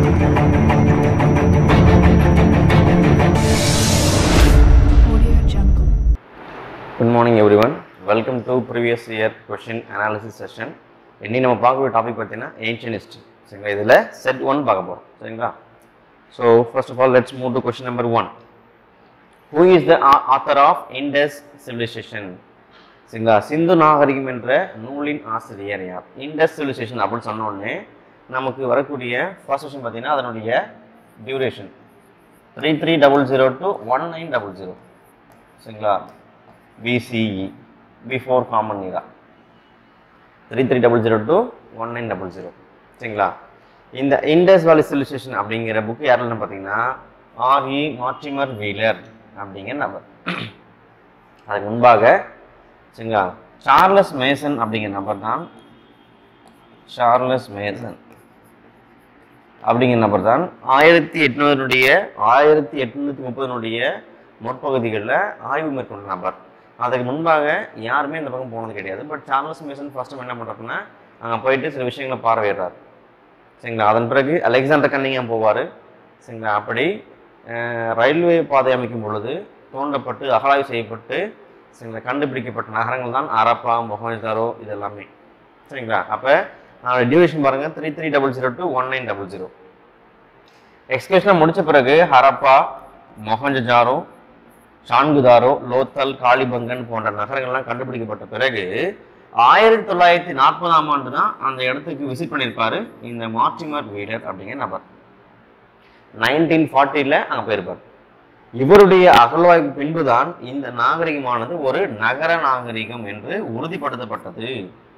Audio Jungle. Good morning everyone welcome to previous year question analysis session இன்னி நம்ம பார்க்கக்கூடிய topic பார்த்தீங்கன்னா ancient history சரிங்களா இதில் செட் ஒன் பார்க்க போகிறோம் சரிங்களா so first of all let's move to question number one who is the author of Indus civilisation சரிங்களா சிந்து நாகரிகம் என்ற நூலின் ஆசிரியர் யார் இண்டஸ் சிவிலைசேஷன் அப்படின்னு சொன்ன உடனே நமக்கு வரக்கூடிய ஃபர்ஸ்ட் கொஷின் பார்த்தீங்கன்னா அதனுடைய duration three three double zero to one nine double zero சரிங்களா BCE before common era three three double zero to one nine double zero சரிங்களா இந்த இண்டஸ் வேலி சிவிலைசேஷன் அப்படிங்கிற புக் யாருன்னு பார்த்தீங்கன்னா ஆர்இ மார்டிமர் வீலர் அப்படிங்கிற நபர் அதுக்கு முன்பாக சரிங்களா சார்லஸ் மேசன் அப்படிங்கிற நபர் தான் சார்லஸ் மேசன் அப்படிங்கிற நபர் தான் ஆயிரத்தி எட்நூறுடைய ஆயிரத்தி எட்நூத்தி முப்பதுனுடைய முற்பகுதிகளில் ஆய்வு மேற்கொண்ட நபர் அதுக்கு முன்பாக யாருமே இந்த பக்கம் போனது கிடையாது பட் சார்லஸ் மேசன் ஃபர்ஸ்ட் என்ன பண்ணுறாருன்னா அங்கே போயிட்டு சில விஷயங்களை பார்வையிடுறாரு சரிங்களா அதன் பிறகு அலெக்சாண்டர் கன்னிங்காம் போவார் சரிங்களா அப்படி அஹ், ரயில்வே பாதை அமைக்கும் பொழுது தோண்டப்பட்டு அகழாய்வு செய்யப்பட்டு சரிங்களா கண்டுபிடிக்கப்பட்ட நகரங்கள் தான் அரப்பா மொஹஞ்சதாரோ இது எல்லாமே சரிங்களா அப்போ அதோட டியூரேஷன் பாருங்கள் three three double zero to one nine double zero எக்ஸ்கர்ஷனை முடிச்ச பிறகு ஹரப்பா மொஹஞ்சஜாரோ ஷான்குதாரோ லோத்தல் காளிபங்கன் போன்ற நகரங்கள்லாம் கண்டுபிடிக்கப்பட்ட பிறகு ஆயிரத்தி தொள்ளாயிரத்தி நாற்பதாம் ஆண்டு தான் அந்த இடத்துக்கு விசிட் பண்ணியிருப்பாரு இந்த மார்டிமர் வீடர் அப்படிங்கிற நபர் நைன்டீன் ஃபார்ட்டியில் அங்கே போயிருப்பார் இவருடைய அகழ்வாய்வு பின்புதான் இந்த நாகரிகமானது ஒரு நகர நாகரிகம் என்று உறுதிப்படுத்தப்பட்டது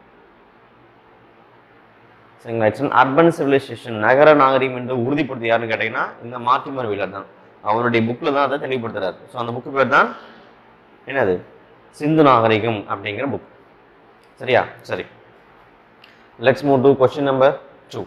சரிங்களா இட்ஸ் அர்பன் சிவிலைசேஷன் நகர நாகரிகம் என்று உறுதிப்படுத்தி யாருன்னு கேட்டீங்கன்னா இந்த மார்டிமர் வீலர் தான் அவருடைய புக்கில் தான் அதை தெளிவுபடுத்துறாரு ஸோ அந்த புக்கு பேர் தான் என்னது சிந்து நாகரிகம் அப்படிங்கிற புக் சரியா சரி let's move to question number two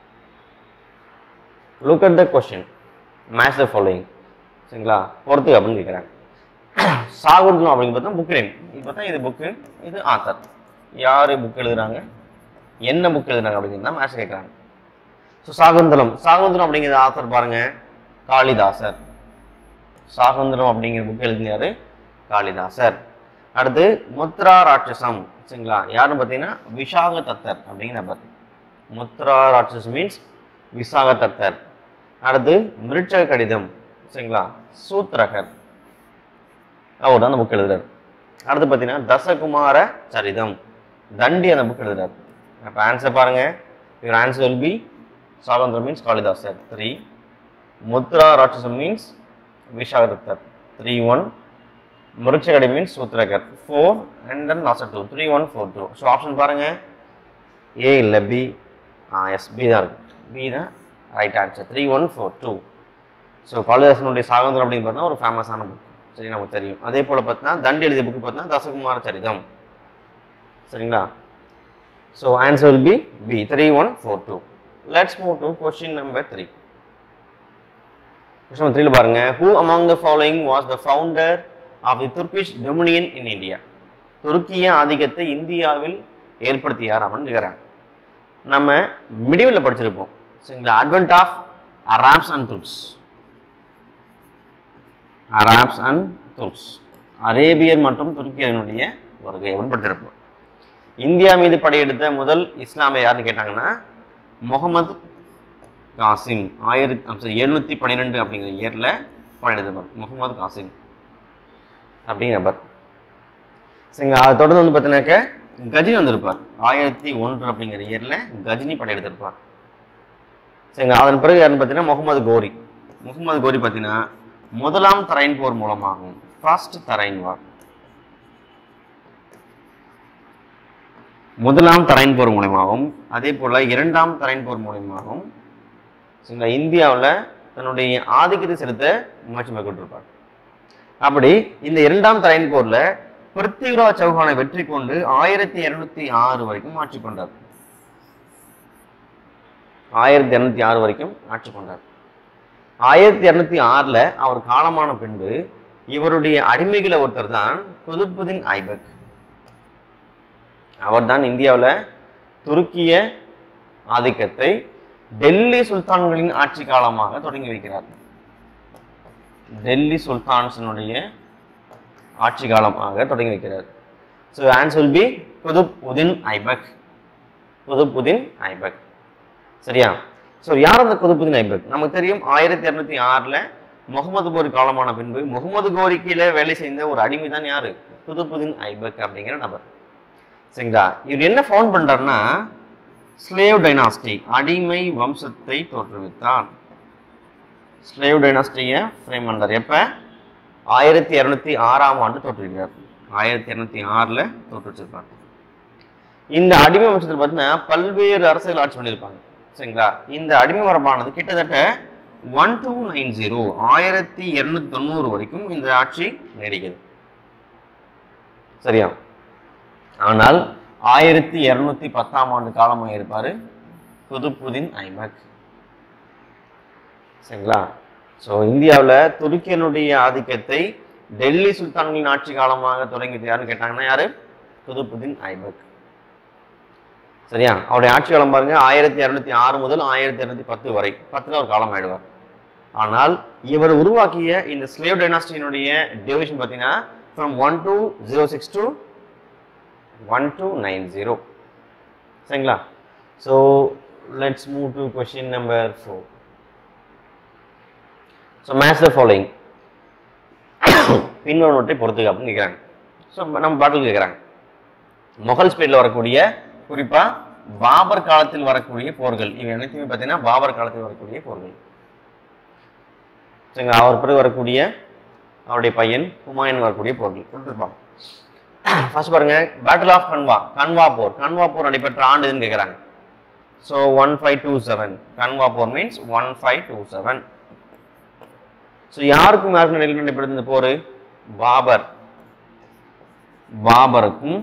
look at the question match the following சரிங்களா பொறுத்து அப்படின்னு கேட்குறாங்க சாகுந்தலம் அப்படின்னு பார்த்தா புக் நேம் இப்போ தான் இது புக்கு இது ஆத்தர் யார் புக் எழுதுறாங்க என்ன புக் எழுதுறாங்க அப்படிங்கிறது தான் மேட்ச் கேட்குறாங்க ஸோ சாகுந்தலம் சாகுந்தலம் அப்படிங்கிற ஆத்தர் பாருங்க காளிதாசர் சாகுந்தரம் அப்படிங்கிற புக் எழுதினாரு காளிதாசர் அடுத்து முத்ரா ராட்சசம் சரிங்களா யாருன்னு பார்த்தீங்கன்னா விஷாக தத்தர் அப்படிங்கிற நபர் முத்ரா ராட்சஸ் மீன்ஸ் விசாக தத்தர் அடுத்து மிருட்சக கடிதம் சரிங்களா சூத்ரகர் அவர் தான் அந்த புக் எழுதுறாரு அடுத்து பார்த்தீங்கன்னா தசகுமார சரிதம் தண்டி அந்த புக் எழுதுறாரு அப்போ ஆன்சர் பாருங்க your answer will be Shakuntalam means காளிதாசர் த்ரீ முத்ரா ராட்சசம் மீன்ஸ் விஷாகதத்தர் த்ரீ ஒன் முருச்சகடி மீன்ஸ் சூத்ரகர் four and then last two three one four two so option பாருங்க ஏ இல்லை பி ஆ எஸ் பி தான் இருக்கு பி தான் right answer three one four two so காளிதாசனுடைய சாகந்தரம் அப்படின்னு பார்த்தா ஒரு ஃபேமஸான புக் சரி நமக்கு தெரியும் அதே போல் பார்த்தீங்கன்னா தண்டி எழுதிய புக்கு பார்த்தீங்கன்னா தசகுமார சரிதம் சரிங்களா so answer will be B three one four two let's move to question number three question number த்ரீல பாருங்க who among the following was the founder of the Turkish dominion in India துருக்கிய ஆதிக்கத்தை இந்தியாவில் ஏற்படுத்தியார் அப்படின்னு கேட்குறாங்க நம்ம மிடிவில் படிச்சிருப்போம் சரிங்களா advent of Arabs and Turks Arabs and Turks அரேபியர் மற்றும் துருக்கியனுடைய வருகை அப்படின்னு படிச்சிருப்போம் இந்தியா மீது படையெடுத்த முதல் இஸ்லாமிய யாருன்னு கேட்டாங்கன்னா முகமது காசிம் ஆயிரத்தி எழுநூற்றி பன்னிரெண்டு அப்படிங்கிற இயரில் படையெடுத்தவர் முகமது காசிம் அப்படிங்கிற நபர் சரிங்க அதை தொடர்ந்து வந்து பார்த்தீங்கன்னாக்க கஜினி வந்திருப்பார் ஆயிரத்தி ஒன்று அப்படிங்கிற இயரில் கஜினி படையெடுத்திருப்பார் சரிங்க அதன் பிறகு யாருன்னு பார்த்தீங்கன்னா முகமது கோரி முகமது கோரி பார்த்தீங்கன்னா முதலாம் தரைன் போர் மூலமாகும் ஃபர்ஸ்ட் தரைன் வார் முதலாம் தரைன் போர் மூலமாகவும் அதே போல இரண்டாம் தரைன் போர் மூலமாகவும் சரிங்களா இந்தியாவில் தன்னுடைய ஆதிக்கத்தை செலுத்த முயற்சி மேற்கொண்டிருப்பார் அப்படி இந்த இரண்டாம் தரைன் போர்ல பிருத்திவிராஜ் சௌஹானை வெற்றி கொண்டு ஆயிரத்தி இருநூத்தி ஆறு வரைக்கும் ஆட்சி கொண்டார் ஆயிரத்தி இருநூத்தி ஆறு வரைக்கும் ஆட்சி கொண்டார் ஆயிரத்தி இருநூத்தி ஆறுல அவர் காலமான பின்பு இவருடைய அடிமைகளை ஒருத்தர் தான் குதுப்புதீன் ஐபக் அவர் தான் இந்தியாவில் துருக்கிய ஆதிக்கத்தை டெல்லி சுல்தான்களின் ஆட்சி காலமாக தொடங்கி வைக்கிறார் டெல்லி சுல்தான்ஸினுடைய ஆட்சி காலமாக தொடங்கி வைக்கிறார் so answer will be Qutb ud-din Aibak Qutb ud-din Aibak சரியா ஸோ யார் அந்த குதுப்புதீன் ஐபக் நமக்கு தெரியும் ஆயிரத்தி இரநூத்தி ஆறில் முகமது கோரி காலமான பின்பு முகமது கோரி கீழே வேலை செய்த ஒரு அடிமை தான் யாரு குதுப்புதீன் ஐபக் அப்படிங்கிற நபர் சரிங்களா இவர் என்ன ஃபவுண்ட் பண்றாருன்னா ஸ்லேவ் டைனாஸ்டி அடிமை வம்சத்தை தோற்றுவித்தார் ஸ்லேவ் டைனாஸ்டியை ஃப்ரேம் பண்றார் எப்ப ஆயிரத்தி இரநூத்தி ஆறாம் ஆண்டு தோற்றுவிக்கிறார் ஆயிரத்தி இரநூத்தி ஆறில் தோற்றுவிச்சிருப்பார் இந்த அடிமை வம்சத்தில் பார்த்தீங்கன்னா பல்வேறு அரசுகள் ஆட்சி பண்ணியிருப்பாங்க சரிங்களா இந்த அடிமை மரபானது கிட்டத்தட்ட ஒன் டூ நைன் ஜீரோ ஆயிரத்தி இருநூத்தி தொண்ணூறு வரைக்கும் இந்த ஆட்சி நீடிக்குது சரியா ஆனால் ஆயிரத்தி இருநூத்தி பத்தாம் ஆண்டு காலமாக இருப்பாரு குதுப்புதீன் ஐமக் சரிங்களா ஸோ இந்தியாவில் துருக்கியனுடைய ஆதிக்கத்தை டெல்லி சுல்தான்களின் ஆட்சி காலமாக தொடங்கியது யாருன்னு கேட்டாங்கன்னா யாரு குதுப்புதீன் ஐபக் சரியா அவருடைய ஆட்சி காலம் பாருங்க ஆயிரத்தி இரநூத்தி ஆறு முதல் ஆயிரத்தி இரநூத்தி பத்து வரை பத்துல ஒரு காலம் ஆயிடுவார் ஆனால் இவர் உருவாக்கிய இந்த ஸ்லேவ் டைனாஸ்டியினுடைய டிவிஷன் பார்த்தீங்கன்னா from one two zero six two one two nine zero சரிங்களா so let's move to question number four so match the following பின்வருவற்றை பொறுத்துக்க அப்படின்னு கேட்குறாங்க ஸோ நம்ம பாட்டில் கேட்குறாங்க முகல் ஸ்பீடில் வரக்கூடிய குறிப்பா பாபர் காலத்தில் வரக்கூடிய போர்கள் இவை அனைத்துமே பார்த்தீங்கன்னா பாபர் காலத்தில் வரக்கூடிய போர்கள் சரிங்களா அவர் பிறகு வரக்கூடிய அவருடைய பையன் ஹுமாயூன் வரக்கூடிய போர்கள் கொடுத்துருப்பாங்க ஃபர்ஸ்ட் பாருங்க பேட்டில் ஆஃப் கன்வா கன்வா போர் கன்வா போர் நடைபெற்ற ஆண்டு எதுன்னு கேட்குறாங்க so one five two seven Khanwa போர் means one five two seven so யாருக்கும் யாருக்கும் இடையில் நடைபெற்றது இந்த போர் பாபர் பாபருக்கும்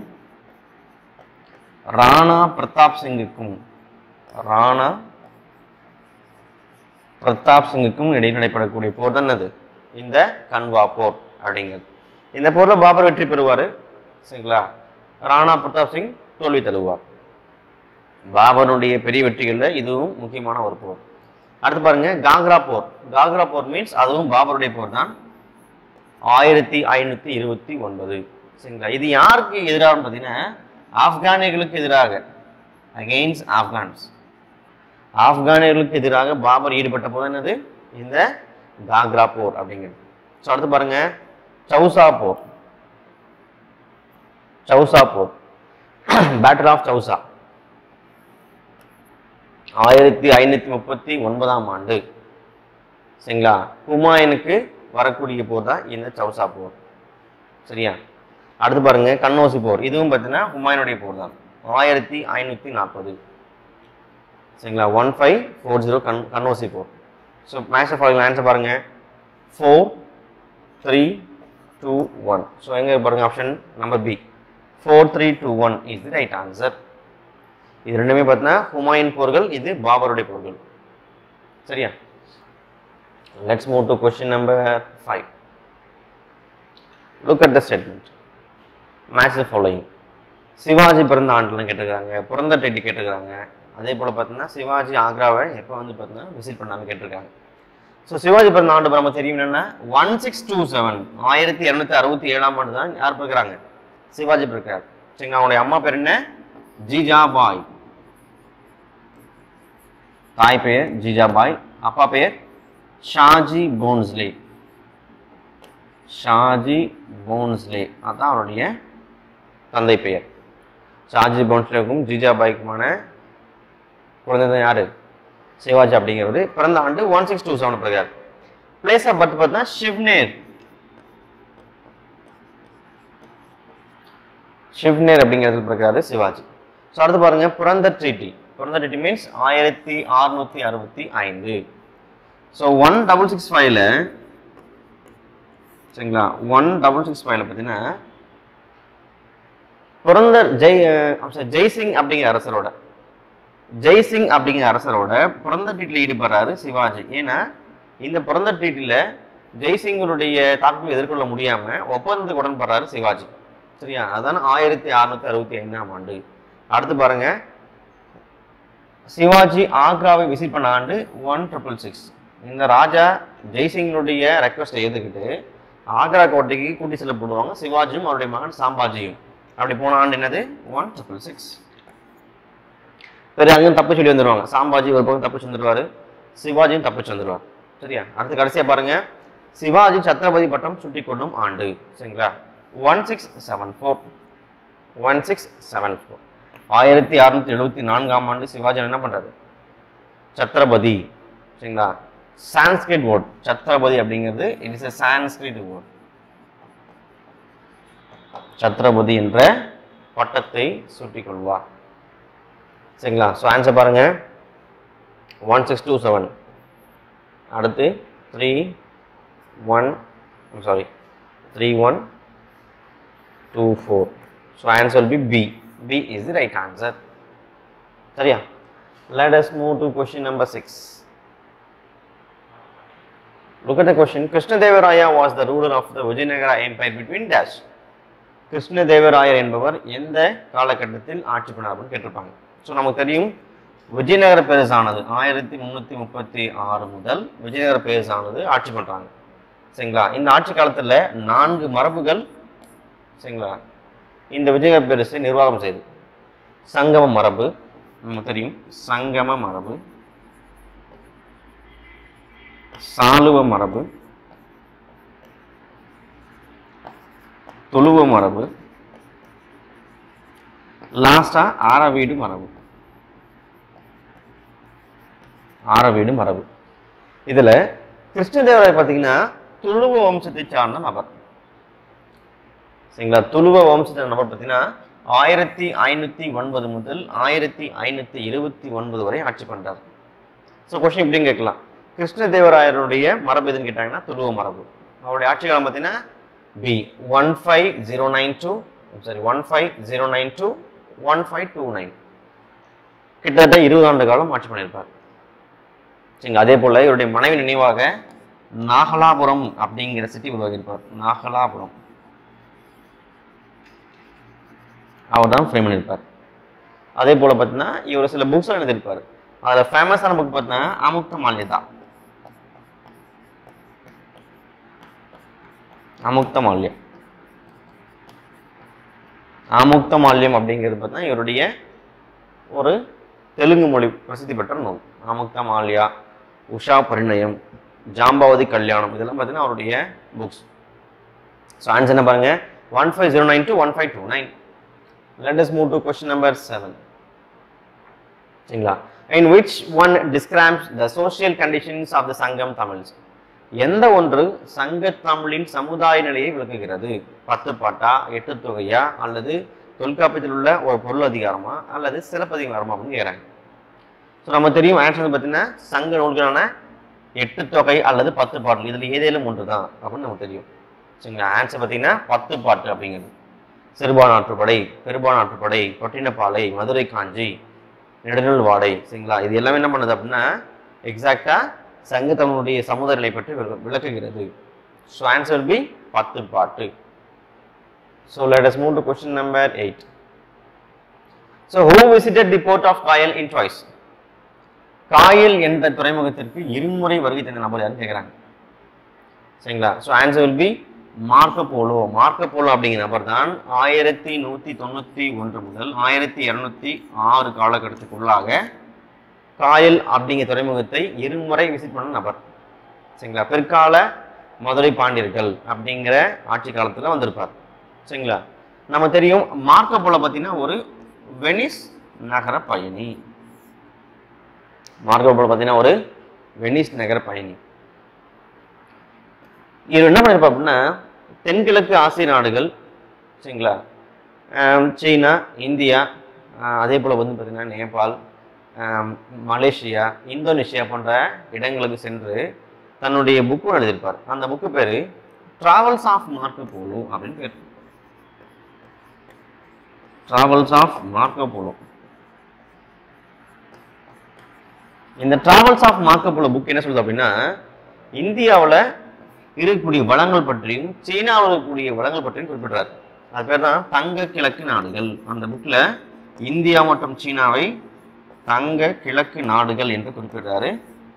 ராணா பிரதாப் சிங்குக்கும் ராணா பிரதாப் சிங்குக்கும் இடையில் நடைபெறக்கூடிய போர் தான் அது இந்த கன்வா போர் அப்படிங்கிறது இந்த போர்ல பாபர் வெற்றி பெறுவார் சரிங்களா ராணா பிரதாப் சிங் தோல்வி தழுவார் பாபருடைய பெரிய வெற்றிகள்ல இதுவும் முக்கியமான ஒரு போர் அடுத்து பாருங்க காக்ரா போர் காக்ரா போர் மீன்ஸ் அதுவும் பாபருடைய போர் தான் ஆயிரத்தி ஐநூத்தி இருபத்தி ஒன்பது சரிங்களா இது யாருக்கு எதிராக பார்த்தீங்கன்னா ஆப்கானியர்களுக்கு எதிராக அகெயின்ஸ்ட் ஆப்கான்ஸ் ஆப்கானியர்களுக்கு எதிராக பாபர் ஈடுபட்ட போது என்னது இந்த காக்ரா போர் அப்படிங்கிறது ஸோ அடுத்து பாருங்க சௌசா போர் சௌசா போர் பேட்டில் ஆஃப் சௌசா ஆயிரத்தி ஐநூத்தி முப்பத்தி ஒன்பதாம் ஆண்டு சரிங்களா ஹுமாயூனுக்கு வரக்கூடிய போர் தான் இந்த சௌசா போர் சரியா அடுத்து பாருங்க கண்ணோசி போர் இதுவும் பார்த்தீங்கன்னா ஹுமாயூனுடைய போர் தான் ஆயிரத்தி ஐநூற்றி நாற்பது சரிங்களா ஒன் ஃபைவ் ஃபோர் ஜீரோ கண் கண்ணோசி போர் ஸோ மேக்ஸ் ஃபாலோயிங் ஆன்சர் பாருங்க four three two one so எங்கே பாருங்க option number B four three two one is the right answer இது ரெண்டுமே பார்த்தீங்கன்னா ஹுமாயூன் போர்கள் இது பாபருடைய போர்கள் சரியா let's move to question number five look at the statement match the following Shivaji பிறந்த ஆண்டுலாம் கேட்டிருக்காங்க பிறந்த டேட்டு கேட்டிருக்காங்க அதே போல் பார்த்தீங்கன்னா சிவாஜி ஆக்ராவை எப்போ வந்து பார்த்தீங்கன்னா விசிட் பண்ணாமல் கேட்டிருக்காங்க ஸோ சிவாஜி பிறந்த ஆண்டு நம்ம தெரியும் என்னன்னா ஒன் சிக்ஸ் டூ செவன் ஆயிரத்தி இரநூத்தி அறுபத்தி ஏழாம் ஆண்டு தான் யார் பிறக்கிறாங்க சிவாஜி பிறக்கிறார் சரிங்க அவங்களுடைய அம்மா பேர் என்ன ஜிஜாபாய் தாய் பெயர் ஜிஜாபாய் அப்பா பெயர் ஷாஜி போன்ஸ்லே ஷாஜி போன்ஸ்லே அதான் அவருடைய தந்தை பெயர் ஷாஜி போன்ஸ்லேக்கும் ஜிஜாபாய்க்குமான குழந்தை தான் யாரு சிவாஜி அப்படிங்கிறது பிறந்த ஆண்டு ஒன் சிக்ஸ் டூ செவன் பிறகு பிளேஸ் ஆஃப் பர்த் பார்த்தா ஷிவ்னேர் ஷிவ்னேர் அப்படிங்கிறதுல பிறக்கிறாரு சிவாஜி ஸோ அடுத்து பாருங்க பிறந்த ட்ரீட்டி பிறந்த ட்ரீட்டி மீன்ஸ் ஆயிரத்தி அறுநூத்தி அறுபத்தி ஐந்து ஸோ ஒன் டபுள் சிக்ஸ் ஃபைவ்ல சரிங்களா ஒன் டபுள் சிக்ஸ் ஃபைவ்ல பார்த்தீங்கன்னா பிறந்த ஜெய் அஹ் sorry, ஜெய்சிங் அப்படிங்கிற அரசரோட ஜெய்சிங் அப்படிங்கிற அரசரோட பிறந்த ட்ரீட்டில் ஈடுபடுறாரு சிவாஜி ஏன்னா இந்த பிறந்த ட்ரீட்டில் ஜெய்சிங்கருடைய தாக்குதலை எதிர்கொள்ள முடியாம ஒப்பந்தத்துக்கு உடன்படுறாரு சிவாஜி சரியா அதான் ஆயிரத்தி அறுநூத்தி அறுபத்தி ஐந்தாம் ஆண்டு அடுத்து பாருங்க சிவாஜி ஆக்ராவை விசிட் பண்ண ஆண்டு ஒன் ட்ரிபிள் சிக்ஸ் இந்த ராஜா ஜெய்சிங்களுடைய ரெக்வஸ்ட்டை ஏற்றுக்கிட்டு ஆக்ரா கோட்டைக்கு கூட்டி செல்லப்படுவாங்க சிவாஜியும் அவருடைய மகன் சாம்பாஜியும் அப்படி போன ஆண்டு என்னது ஒன் ட்ரிபிள் சிக்ஸ் சரி அங்கேயும் தப்பிச்சு சொல்லி வந்துருவாங்க சாம்பாஜி ஒரு பக்கம் தப்பிச்சு வந்துருவாரு சிவாஜியும் தப்பிச்சு வந்துருவார் சரியா அடுத்து கடைசியா பாருங்க சிவாஜி சத்ரபதி பட்டம் சுட்டி கொள்ளும் ஆண்டு சரிங்களா one six seven four one six seven four ஆயிரத்தி அறுநூத்தி எழுபத்தி நான்காம் ஆண்டு சிவாஜி என்ன பண்றாரு சத்ரபதி சரிங்களா சான்ஸ்கிரிட் வேர்ட் சத்ரபதி அப்படிங்கிறது it is a Sanskrit word Chhatrapati என்ற பட்டத்தை சூட்டிக் கொள்வார் சரிங்களா ஸோ ஆன்சர் பாருங்க ஒன் சிக்ஸ் டூ செவன் அடுத்து three one sorry three one two four so answer will be B B is the right answer சரியா let us move to question number 6 look at the question krishnadevaraya was the ruler of the vijayanagar empire between dash Krishnadevarayar என்பவர் எந்த காலகட்டத்தில் ஆட்சி பண்ணார் அப்படின்னு கேட்டிருப்பாங்க so நமக்கு தெரியும் விஜயநகர பேரரசானது ஆயிரத்தி முந்நூற்றி முப்பத்தி ஆறு முதல் விஜயநகர பேரரசானது ஆட்சி பண்ணுறாங்க சரிங்களா இந்த ஆட்சி காலத்தில் நான்கு மரபுகள் சரிங்களா இந்த விஜயநகர பேரரசை நிர்வாகம் செய்து சங்கம மரபு நமக்கு தெரியும் சங்கம மரபு சாலுவ மரபு துளுவ மரபு லாஸ்டா ஆரவீடு மரபு ஆரவீடு மரபு இதுல கிருஷ்ணதேவராய பார்த்தீங்கன்னா துளுவ வம்சத்தை சார்ந்த நபர் சரிங்களா துளுவ வம்சத்தை நபர் பார்த்தீங்கன்னா ஆயிரத்தி ஐநூத்தி ஒன்பது முதல் ஆயிரத்தி ஐநூத்தி இருபத்தி ஒன்பது வரை ஆட்சி பண்றார் ஸோ கொஸ்டின் இப்படின்னு கேட்கலாம் கிருஷ்ணதேவராயருடைய மரபு எதுன்னு கேட்டாங்கன்னா துளுவ மரபு அவருடைய ஆட்சி காலம் பார்த்தீங்கன்னா B one five zero nine two sorry one five zero nine two one five two nine கிட்டத்தட்ட இருபது ஆண்டு காலம் ஆட்சி பண்ணியிருப்பார் சரிங்க அதே போல இவருடைய மனைவி நினைவாக நாகலாபுரம் அப்படிங்கிற சிட்டி உருவாக்கியிருப்பார் நாகலாபுரம் அவர் தான் ஃப்ரேம் பண்ணியிருப்பார் அதே போல பார்த்தீங்கன்னா இவர் சில புக்ஸ் எழுதியிருப்பார் அதில் ஃபேமஸான புக் பார்த்தீங்கன்னா அமுக்த மால்யதா அமுக்த மால்யம் அமுக்த மால்யம் அப்படிங்கிறது பார்த்தீங்கன்னா இவருடைய ஒரு தெலுங்கு மொழி பிரசித்தி பெற்ற நூல் அமுக்த மால்யா உஷா பரிணயம் ஜாம்பாவதி கல்யாணம் இதெல்லாம் பார்த்தீங்கன்னா அவருடைய புக்ஸ் ஸோ ஆன்சர் என்ன பாருங்க one five zero nine two one five two nine let us move to question number seven சரிங்களா in which one describes the social conditions of the Sangam Tamils எந்த ஒன்று சங்க தமிழின் சமுதாய நிலையை விளக்குகிறது பத்து பாட்டா எட்டு தொகையா அல்லது தொல்காப்பியத்தில் உள்ள ஒரு பொருள் அதிகாரமா அல்லது சிலப்பதிகாரமா அப்படின்னு கேட்குறாங்க ஸோ நம்ம தெரியும் ஆன்சர் பார்த்தீங்கன்னா சங்க நூல்களான எட்டு தொகை அல்லது பத்து பாடல் இதில் ஏதேனும் ஒன்று தான் அப்படின்னு நமக்கு தெரியும் சரிங்களா ஆன்சர் பார்த்தீங்கன்னா பத்து பாட்டு அப்படிங்கிறது சிறுபானாற்றுப்படை பெருபானாற்றுப்படை தொட்டினப்பாலை மதுரை காஞ்சி நெடுநல் வாடை சரிங்களா இது எல்லாமே என்ன பண்ணுது அப்படின்னா எக்ஸாக்டா சங்க தமிழுடைய சமுதாய நிலை பற்றி விளக்கு- விளக்குகிறது ஸோ ஆன்சர் பி பத்து பாட்டு so let us move to question number eight so who visited the port of Kayal in twice Kayal என்ற துறைமுகத்திற்கு இருமுறை வருகை தந்த நபர் யாருன்னு கேட்குறாங்க சரிங்களா so answer will be Marco Polo Marco Polo அப்படிங்கிற நபர் தான் ஆயிரத்தி நூற்றி தொண்ணூற்றி ஒன்று முதல் ஆயிரத்தி இரநூத்தி ஆறு காலகட்டத்துக்குள்ளாக காயல் அப்படிங்கிற துறைமுகத்தை இருமுறை விசிட் பண்ண நபர் சரிங்களா பிற்கால மதுரை பாண்டியர்கள் அப்படிங்கிற ஆட்சி காலத்தில் வந்திருப்பார் சரிங்களா நம்ம தெரியும் மார்க்க போலோ பார்த்தீங்கன்னா ஒரு வெனிஸ் நகர பயணி மார்க்கோ போலோ பார்த்தீங்கன்னா ஒரு வெனிஸ் நகர பயணி இவர் என்ன பண்ணிருப்பா அப்படின்னா தென்கிழக்கு ஆசிய நாடுகள் சரிங்களா ஆம், சீனா இந்தியா ஆ, அதே போல் வந்து பார்த்தீங்கன்னா நேபாள் ஆம், மலேசியா இந்தோனேஷியா போன்ற இடங்களுக்கு சென்று தன்னுடைய புக்கு எழுதியிருப்பார் அந்த புக்கு பேர் டிராவல்ஸ் ஆஃப் மார்க்கோ போலோ அப்படின்னு பேர் டிராவல்ஸ் ஆஃப் மார்க்கோ போலோ இந்த Travels of Marco Polo book என்ன சொல்லுது அப்படின்னா இந்தியாவில் இருக்கக்கூடிய வளங்கள் பற்றியும் சீனாவில் இருக்கக்கூடிய வளங்கள் பற்றியும் குறிப்பிடுறாரு அது பேர் தான் தங்க கிழக்கு நாடுகள் அந்த புக்கில் இந்தியா மற்றும் சீனாவை தங்க கிழக்கு நாடுகள் என்று குறிப்பிடுறாரு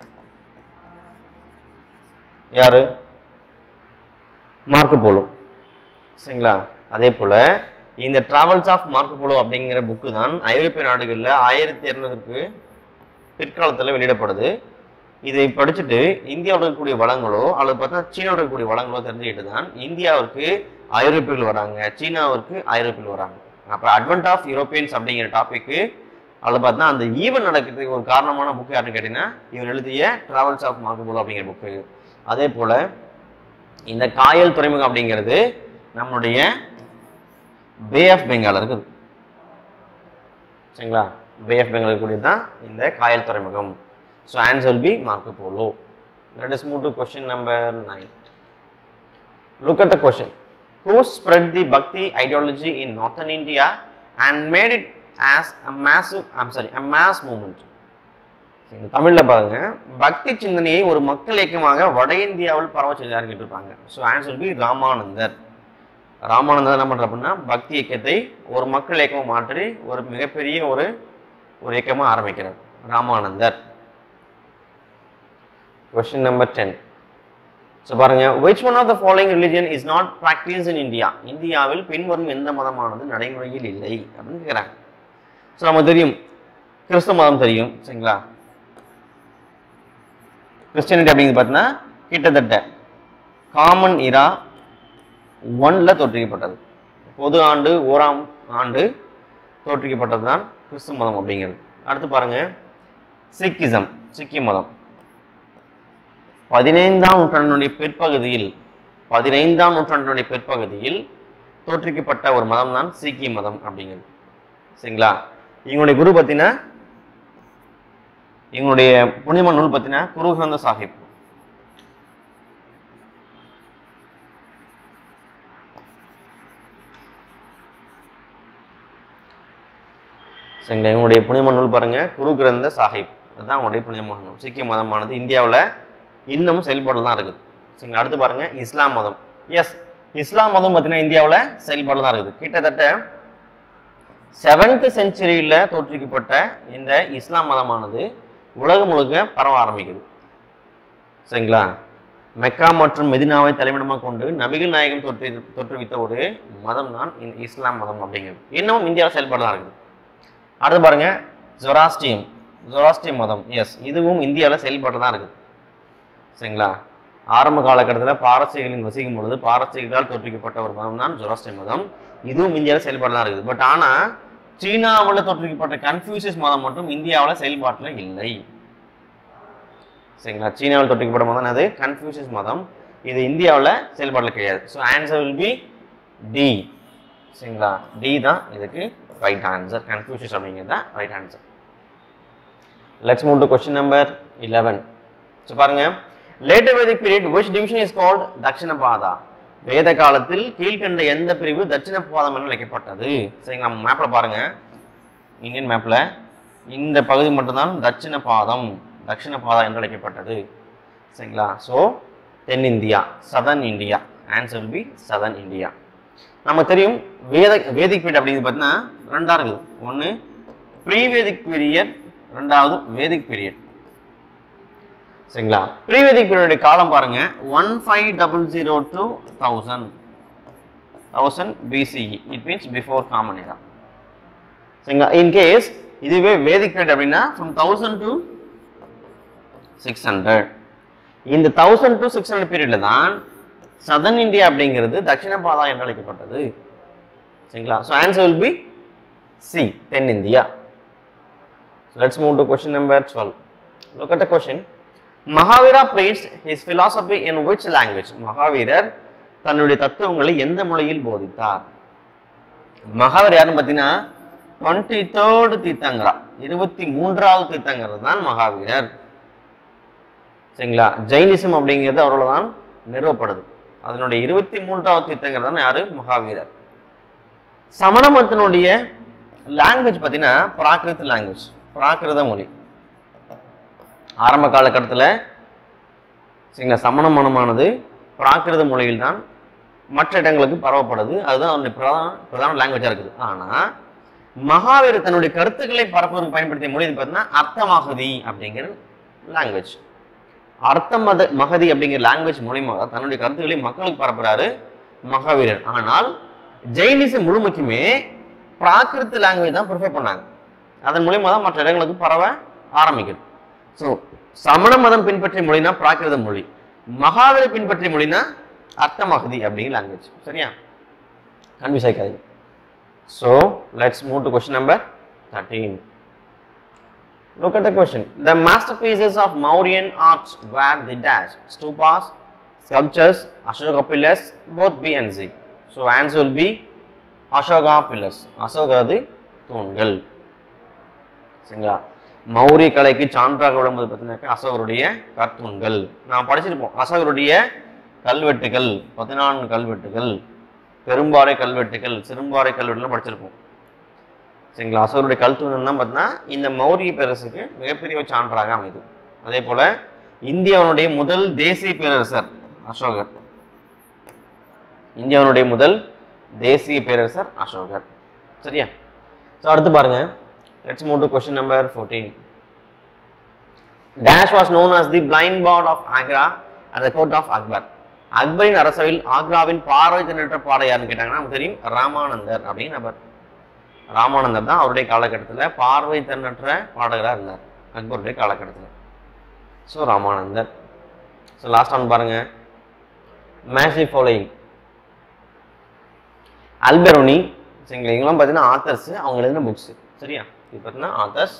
யாரு மார்க்கு போலோ சரிங்களா அதே போல இந்த டிராவல்ஸ் ஆஃப் மார்க்கு போலோ அப்படிங்கிற புக்கு தான் ஐரோப்பிய நாடுகளில் ஆயிரத்தி இரநூறுக்கு பிற்காலத்தில் வெளியிடப்படுது இதை படிச்சுட்டு இந்தியாவில் இருக்கக்கூடிய வளங்களோ அல்லது பார்த்தா சீனாவில் இருக்கக்கூடிய வளங்களோ தெரிஞ்சுக்கிட்டு தான் இந்தியாவிற்கு ஐரோப்பியர்கள் வராங்க சீனாவிற்கு ஐரோப்பியர்கள் வராங்க அப்போ அட்வென்ட் ஆஃப் யூரோப்பியன்ஸ் அப்படிங்கிற டாபிக்கு அதில் பார்த்தா அந்த ஈவன் நடக்கிறதுக்கு ஒரு காரணமான புக்கு யாருன்னு கேட்டிங்கன்னா இவர் எழுதிய டிராவல்ஸ் ஆஃப் மார்க்கபோலோ அப்படிங்கிற புக்கு அதே போல இந்த காயல் துறைமுகம் அப்படிங்கிறது நம்மளுடைய பே ஆஃப் பெங்கால் இருக்குது சரிங்களா பே ஆஃப் பெங்கால் இருக்கக்கூடியது தான் இந்த காயல் துறைமுகம் so answer will be Marco Polo let us move to question number 9 look at the question who spread the bhakti ideology in northern india and made it as a massive i'm sorry a mass movement இந்த தமிழ்ல பாருங்க பக்தி சிந்தனையை ஒரு மக்கள் இயக்கமாக வட இந்தியாவில் பரவ செய்தார் கேட்டிருப்பாங்க so answer B Ramanandar Ramanandar என்ன பண்ற அப்படின்னா பக்தி இயக்கத்தை ஒரு மக்கள் இயக்கமாக மாற்றி ஒரு மிகப்பெரிய ஒரு ஒரு இயக்கமாக ஆரம்பிக்கிறார் Ramanandar question number ten so பாருங்க which one of the following religion is not practiced in India இந்தியாவில் பின்வரும் எந்த மதமானது நடைமுறையில் இல்லை அப்படின்னு கேட்குறாங்க ஸோ நமக்கு தெரியும் கிறிஸ்தவ மதம் தெரியும் சரிங்களா கிறிஸ்டியனிட்டி அப்படிங்கிறது பார்த்தீங்கன்னா கிட்டத்தட்ட காமன் இரா ஒன்ல தோற்றுவிக்கப்பட்டது பொது ஆண்டு ஓராம் ஆண்டு தோற்றுவிக்கப்பட்டது தான் கிறிஸ்துவ மதம் அப்படிங்கிறது அடுத்து பாருங்க சிக்கிசம் சிக்கி மதம் பதினைந்தாம் நூற்றாண்டினுடைய பிற்பகுதியில் பதினைந்தாம் நூற்றாண்டினுடைய பிற்பகுதியில் தோற்றுவிக்கப்பட்ட ஒரு மதம் தான் சீக்கிய மதம் அப்படிங்கிறது சரிங்களா இவங்களுடைய குரு பார்த்தீங்கன்னா இவங்களுடைய புனிம நூல் பார்த்தீங்கன்னா குரு கிரந்த சாஹிப் சரிங்களா இவங்களுடைய புனிம நூல் பாருங்க குரு கிரந்த சாஹிப் அதுதான் அவங்களுடைய புனிதமான நூல் சீக்கிய மதமானது இந்தியாவில் இன்னமும் செயல்பாடு தான் இருக்குது சரிங்களா அடுத்து பாருங்க இஸ்லாம் மதம் எஸ் இஸ்லாம் மதம் பார்த்தீங்கன்னா இந்தியாவில் செயல்பாடு தான் இருக்குது கிட்டத்தட்ட செவன்த் செஞ்சுரியில் தோற்றுவிக்கப்பட்ட இந்த இஸ்லாம் மதமானது உலகம் முழுக்க பரவ ஆரம்பிக்குது சரிங்களா மெக்கா மற்றும் மெதினாவை தலைமையிடமாக கொண்டு நபிகள் நாயகம் தோற்று தோற்றுவித்த ஒரு மதம் தான் இந்த இஸ்லாம் மதம் அப்படிங்கிறது இன்னமும் இந்தியாவில் செயல்பாடு தான் இருக்குது அடுத்து பாருங்க ஜொராஸ்டியம் ஜொராஸ்டியம் மதம் எஸ் இதுவும் இந்தியாவில் செயல்பாடு தான் இருக்குது சரிங்களா ஆரம்ப காலகட்டத்தில் பாரசீகர்களின் வசிக்கும் பொழுது பாரசீகர்களால் தோற்றுவிக்கப்பட்ட ஒரு மதம் தான் ஜொராஸ்டிய மதம் இதுவும் இந்தியாவில் செயல்பாடு தான் இருக்குது பட் ஆனால் சீனாவில் தோற்றுவிக்கப்பட்ட கன்ஃபியூசியஸ் மதம் மட்டும் இந்தியாவில் செயல்பாட்டில் இல்லை சரிங்களா சீனாவில் தோற்றுவிக்கப்பட்ட மதம் அது கன்ஃபியூசியஸ் மதம் இது இந்தியாவில் செயல்பாட்டில் கிடையாது so answer will be D சரிங்களா டி தான் இதுக்கு ரைட் ஆன்சர் கன்ஃபியூசியஸ் அப்படிங்கிறது தான் right answer let's move to question number eleven so பாருங்க later Vedic period which division is called Dakshinapatha வேத காலத்தில் கீழ்கண்ட எந்த பிரிவு தட்சிண பாதம் என அழைக்கப்பட்டது சரிங்களா மேப்ல பாருங்க இந்தியன் மேப்ல இந்த பகுதி மட்டும்தான் தட்சிண பாதம் தட்சிண பாதா என்று அழைக்கப்பட்டது சரிங்களா ஸோ தென்னிந்தியா southern India answer will be southern India நமக்கு தெரியும் வேத வேதிக் பீரியட் அப்படிங்கிறது பார்த்தீங்கன்னா ரெண்டா இருக்குது ஒன்று ப்ரீ வேதிக் பீரியட் ரெண்டாவது வேதிக் பீரியட் சரிங்களா ப்ரீ வேதிக் பீரியட் காலம் பாருங்க one five double zero to thousand thousand BCE it means before common era சரிங்களா இன்கேஸ் இதுவே வேதிக் பீரியட் அப்படின்னா from thousand to six hundred இந்த தௌசண்ட் டு சிக்ஸ் ஹண்ட்ரட் பீரியட்ல தான் சதன் இந்தியா அப்படிங்கிறது தட்சிண பாதா என்று அழைக்கப்பட்டது சரிங்களா so answer will be C தென் India let's move to question number twelve look at the question Mahavira preached his philosophy in which language மகாவீரர் தன்னுடைய தத்துவங்களை எந்த மொழியில் போதித்தார் மகாவீர் யாருன்னு பார்த்தீங்கன்னா டுவெண்ட்டி தேர்டு தீர்த்தங்கரா இருபத்தி மூன்றாவது தீர்த்தங்கர் தான் மகாவீரர் சரிங்களா ஜெயினிசம் அப்படிங்கிறது அவரோட தான் நிறுவப்படுது அதனுடைய இருபத்தி மூன்றாவது தீர்த்தங்கர் தான் யாரு மகாவீரர் சமண மதத்தினுடைய லாங்குவேஜ் பார்த்தீங்கன்னா பிராகிருத லாங்குவேஜ் பிராகிருத மொழி ஆரம்ப காலகட்டத்தில் சரிங்களா சமண மனமானது பிராகிருத மொழியில் தான் மற்ற இடங்களுக்கு பரவப்படுது அதுதான் அவனுடைய பிரதான பிரதான லாங்குவேஜாக இருக்குது ஆனால் மகாவீர் தன்னுடைய கருத்துக்களை பரப்புவதற்கு பயன்படுத்திய மொழி பார்த்தீங்கன்னா அர்த்தமாகதி அப்படிங்கிற லாங்குவேஜ் அர்த்த மத மகதி அப்படிங்கிற லாங்குவேஜ் மூலியமாக தன்னுடைய கருத்துக்களை மக்களுக்கு பரப்புறாரு மகாவீரர் ஆனால் ஜெயினிசம் முழுமைக்குமே பிராகிருத லாங்குவேஜ் தான் ப்ரிஃபர் பண்ணாங்க அதன் மூலியமா தான் மற்ற இடங்களுக்கு பரவ ஆரம்பிக்குது ஸோ சமண மதம் பின்பற்றிய மொழினா பிராகிருத மொழி மகாவீரர் பின்பற்றிய மொழினா அர்த்தமகதி அப்படிங்கிற லாங்குவேஜ் சரியா கன்ஃபியூஸ் ஆயிக்காதீங்க so let's move to question number thirteen Look at the question. The masterpieces of Mauryan art were the dash, stupas, sculptures, Ashoka pillars, both B and Z. So answer will be Ashoka pillars. அசோகாது தூண்கள் சரிங்களா மௌரிய கலைக்கு சான்றாக விளம்புவது பார்த்தீங்கன்னாக்கா அசோகருடைய கற்தூண்கள் நாம் படிச்சிருப்போம் அசோகருடைய கல்வெட்டுகள் பதினான்கு கல்வெட்டுகள் பெரும்பாறை கல்வெட்டுகள் சிறும்பாறை கல்வெட்டுலாம் படிச்சிருப்போம் சரிங்களா அசோகருடைய கல்தூணம் தான் பார்த்தீங்கன்னா இந்த மௌரிய பேரரசுக்கு மிகப்பெரிய ஒரு சான்றாக அமைது அதே போல இந்தியாவுடைய முதல் தேசிய பேரரசர் அசோகர் இந்தியாவுடைய முதல் தேசிய பேரரசர் அசோகர் சரியா ஸோ அடுத்து பாருங்க let's move to question number fourteen dash was known as the blind bard of Agra at the court of Akbar அக்பரின் அரசவையில் ஆக்ராவின் பார்வை திணற்ற பாடை யாருன்னு கேட்டாங்கன்னா நமக்கு தெரியும் ராமானந்தர் அப்படின்னு நபர் ராமானந்தர் தான் அவருடைய காலகட்டத்தில் பார்வை திறனற்ற பாடகராக இருந்தார் அக்பருடைய காலகட்டத்தில் so Ramanandar so last one பாருங்க மேசி ஃபாலோயிங் அல்பெரோனி சரிங்களா இவங்களாம் பார்த்தீங்கன்னா ஆத்தர்ஸ் அவங்க எழுதின புக்ஸ் சரியா இது பார்த்தீங்கன்னா ஆத்தர்ஸ்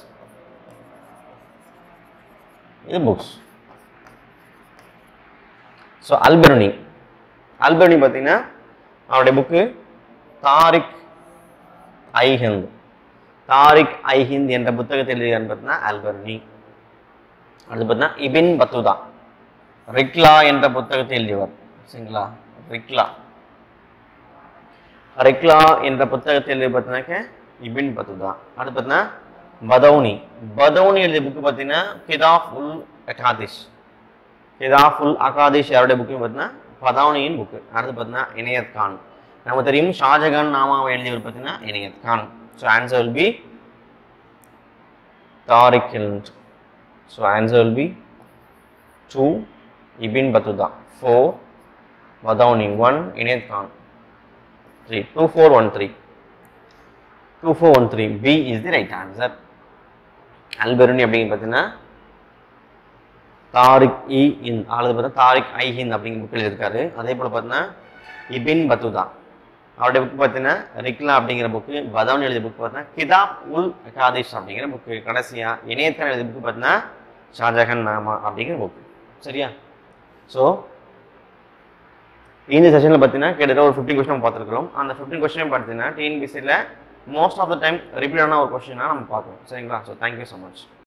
இது புக்ஸ் ஸோ அல்பெரோனி அல்பெரோனி பார்த்தீங்கன்னா அவருடைய புக்கு தாரிக் ஐஹிந்த் தாரிக் ஐஹிந்த் என்ற புத்தகத்தை எழுதியான்னு பார்த்தீங்கன்னா அல்பர்னி அடுத்து பார்த்தீங்கன்னா இபின் பத்துதா ரிக்லா என்ற புத்தகத்தை எழுதியவர் சரிங்களா ரிக்லா ரிக்லா என்ற புத்தகத்தை எழுதி பார்த்தீங்கன்னாக்க இபின் பத்துதா அடுத்து பார்த்தீங்கன்னா பதௌனி பதௌனி எழுதிய புக்கு பார்த்தீங்கன்னா கிதாஃப் உல் அகாதிஷ் கிதாஃப் உல் அகாதிஷ் யாருடைய புக்கு பார்த்தீங்கன்னா பதௌனியின் புக்கு அடுத்து பார்த்தீங்கன்னா இணையத் கான் நமக்கு தெரியும் ஷாஜகான் நாமாவை எழுதியவர் பார்த்தீங்கன்னா Inayat Khan so answer will be Tarikh Hind so answer will be two Ibn Battuta four Badauni one Inayat Khan three two four one three two four one three B is the right answer Alberuni அப்படிங்கிறது பார்த்தீங்கன்னா தாரிக் இ இன் அல்லது பார்த்தா தாரிக் ஐ ஹிந்த் அப்படிங்கிற புக் எழுதியிருக்காரு அதே போல் பார்த்தீங்கன்னா இபின் பத்துதா அவருடைய புக் பார்த்தீங்கன்னா ரிக்லா அப்படிங்கிற புக்கு பதவன் எழுதிய புக் பார்த்தீங்கன்னா கிதாப் உல் அகாதிஷ் அப்படிங்கிற புக்கு கடைசியாக இணையத்தில் எழுதிய புக்கு பார்த்தீங்கன்னா ஷாஜஹான் நாமா அப்படிங்கிற புக்கு சரியா ஸோ இந்த செஷனில் பார்த்தீங்கன்னா கிட்டத்தட்ட ஒரு ஃபிஃப்டின் கொஸ்டின் பார்த்துருக்கிறோம் அந்த ஃபிஃப்டின் கொஸ்டின் பார்த்தீங்கன்னா டிஎன்பிசியில் most of the time repeat ஆன ஒரு கொஸ்டினாக நம்ம பார்க்கணும் சரிங்களா ஸோ தேங்க்யூ ஸோ மச்